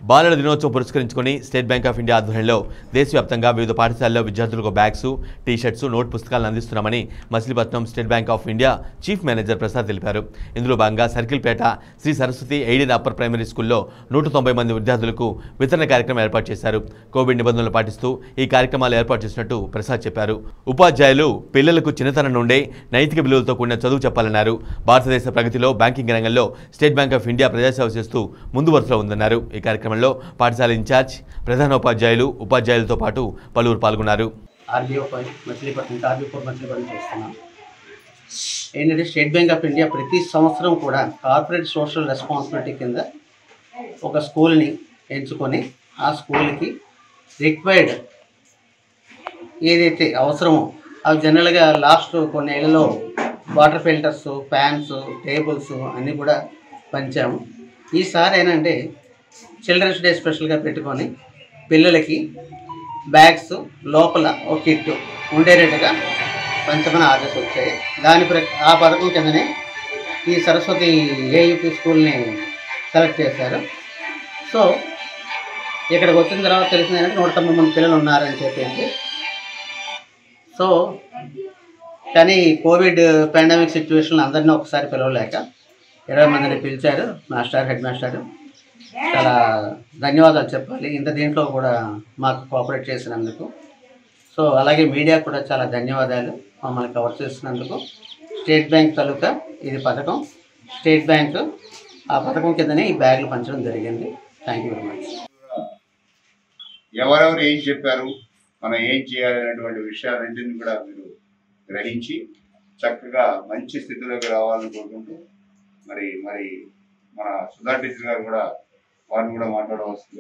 బాలల దినోత్సవం పురస్కరించుకొని స్టేట్ బ్యాంక్ ఆఫ్ ఇండియా ఆధ్వర్యంలో దేశవ్యాప్తంగా వివిధ పాఠశాలల్లో విద్యార్థులకు బ్యాగ్స్ టీ షర్ట్స్ నోట్ పుస్తకాలను అందిస్తున్నామని Machilipatnam State Bank of India chief manager Prasad తెలిపారు ఇందులో భాగంగా Circlepeta Shri Saraswati aided upper primary స్కూల్లో నూట తొంభై మంది విద్యార్థులకు వితరణ కార్యక్రమం ఏర్పాటు చేశారు కోవిడ్ నిబంధనలు పాటిస్తూ ఈ కార్యక్రమాలు ఏర్పాటు చేసినట్టు ప్రసాద్ చెప్పారు ఉపాధ్యాయులు పిల్లలకు చిన్నతనం నుండే నైతిక విలువలతో కూడిన చదువు చెప్పాలన్నారు భారతదేశ ప్రగతిలో బ్యాంకింగ్ రంగంలో స్టేట్ బ్యాంక్ ఆఫ్ ఇండియా ప్రజాసేవ చేస్తూ ముందు వరుసలో ఉందన్నారు ఈ కార్యక్రమంలో పాఠశాల ఇన్ఛార్జ్ ప్రధానోపాధ్యాయులు ఉపాధ్యాయులతో పాటు పలువురు పాల్గొన్నారు ఆర్బీఓ మచిలీపట్నం ఆర్బీఓ మచిలీపట్నం చేస్తున్నాం ఏంటంటే స్టేట్ బ్యాంక్ ఆఫ్ ఇండియా ప్రతి సంవత్సరం కూడా కార్పొరేట్ సోషల్ రెస్పాన్సిబిలిటీ కింద ఒక స్కూల్ని ఎంచుకొని ఆ స్కూల్కి రిక్వైర్డ్ ఏదైతే అవసరమో అవి జనరల్గా లాస్ట్ కొన్ని ఏళ్ళలో వాటర్ ఫిల్టర్స్ ఫ్యాన్స్ టేబుల్స్ అన్నీ కూడా పంచాము ఈసారి ఏంటంటే చిల్డ్రన్స్ డే స్పెషల్గా పెట్టుకొని పిల్లలకి బ్యాగ్స్ లోపల ఒక కిట్ ఉండేటట్టుగా పంచమని ఆర్డర్స్ వచ్చాయి దాని ప్ర ఆ పథకం కిందనే ఈ సరస్వతి ఏయూపీ స్కూల్ని సెలెక్ట్ చేశారు సో ఇక్కడికి వచ్చిన తర్వాత తెలిసింది ఏంటంటే నూట తొంభై మంది పిల్లలు ఉన్నారని చెప్పేసి సో కానీ కోవిడ్ పాండమిక్ సిచ్యువేషన్ అందరినీ ఒకసారి పిలవలేక ఇరవై మందిని పిలిచారు మాస్టర్ హెడ్ మాస్టర్ చాలా ధన్యవాదాలు చెప్పాలి ఇంత దీంట్లో కూడా మాకు కోఆపరేట్ చేసినందుకు సో అలాగే మీడియా కూడా చాలా ధన్యవాదాలు మమ్మల్ని కవర్ చేసినందుకు స్టేట్ బ్యాంక్ తాలూకా ఇది పథకం స్టేట్ బ్యాంక్ ఆ పథకం కిందనే ఈ బ్యాగులు పంచడం జరిగింది థ్యాంక్ యూ వెరీ మచ్ ఎవరెవరు ఏం చెప్పారు మనం ఏం చేయాలి అనేటువంటి విషయాలన్నింటినీ కూడా మీరు గ్రహించి చక్కగా మంచి స్థితిలోకి రావాలని కోరుకుంటూ మరి మరి మన సుధా టీచర్ గారు కూడా వారిని కూడా మాట్లాడవలసింది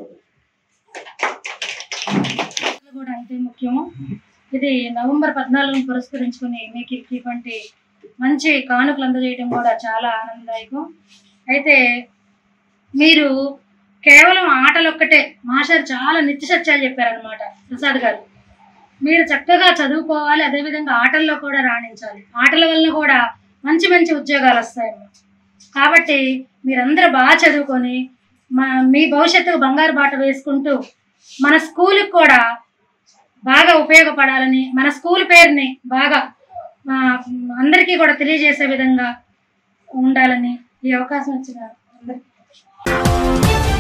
కూడా అంతే ముఖ్యము ఇది నవంబర్ పద్నాలుగును పురస్కరించుకుని మీకు ఇటువంటి మంచి కానుకలు అందజేయడం కూడా చాలా ఆనందదాయకం అయితే మీరు కేవలం ఆటలు ఒక్కటే మాస్టర్ చాలా నిత్య సత్యాలు చెప్పారనమాట ప్రసాద్ గారు మీరు చక్కగా చదువుకోవాలి అదేవిధంగా ఆటల్లో కూడా రాణించాలి ఆటల వలన కూడా మంచి మంచి ఉద్యోగాలు వస్తాయన్నమాట కాబట్టి మీరందరూ బాగా చదువుకొని మా మీ భవిష్యత్తుకు బంగారు బాట వేసుకుంటూ మన స్కూల్కి కూడా బాగా ఉపయోగపడాలని మన స్కూల్ పేరుని బాగా ఆ, అందరికీ కూడా తెలియజేసే విధంగా ఉండాలని ఈ అవకాశం ఇచ్చిన అందరికీ